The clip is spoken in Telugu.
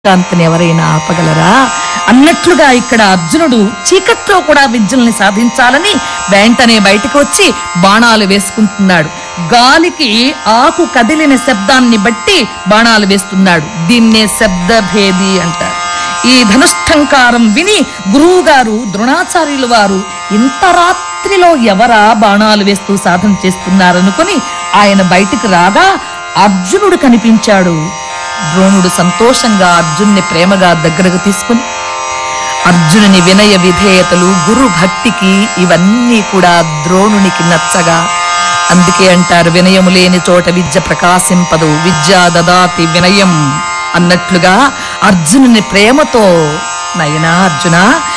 కాంతిని ఎవరైనా ఆపగలరా అన్నట్లుగా ఇక్కడ అర్జునుడు చీకట్లో కూడా విద్యల్ని సాధించాలని వెంటనే బయటకు వచ్చి బాణాలు వేసుకుంటున్నాడు గాలికి ఆకు కదిలిన శబ్దాన్ని బట్టి బాణాలు వేస్తున్నాడు దీన్నే శబ్దభేది అంటారు ఈ ధనుష్టంకారం విని గురువు గారు ద్రోణాచార్యుల వారు ఇంత రాత్రిలో ఎవరా బాణాలు వేస్తూ సాధన చేస్తున్నారనుకుని ఆయన బయటికి రాగా అర్జునుడు కనిపించాడు ద్రోణుడు సంతోషంగా అర్జున్ని ప్రేమగా దగ్గరకు తీసుకుని అర్జునుని వినయ విధేయతలు గురు భక్తికి ఇవన్నీ కూడా ద్రోణునికి నచ్చగా అందుకే అంటారు వినయము లేని చోట విద్య ప్రకాశింపదు విద్య దదాతి వినయం అన్నట్లుగా అర్జునుని ప్రేమతో నయనా అర్జున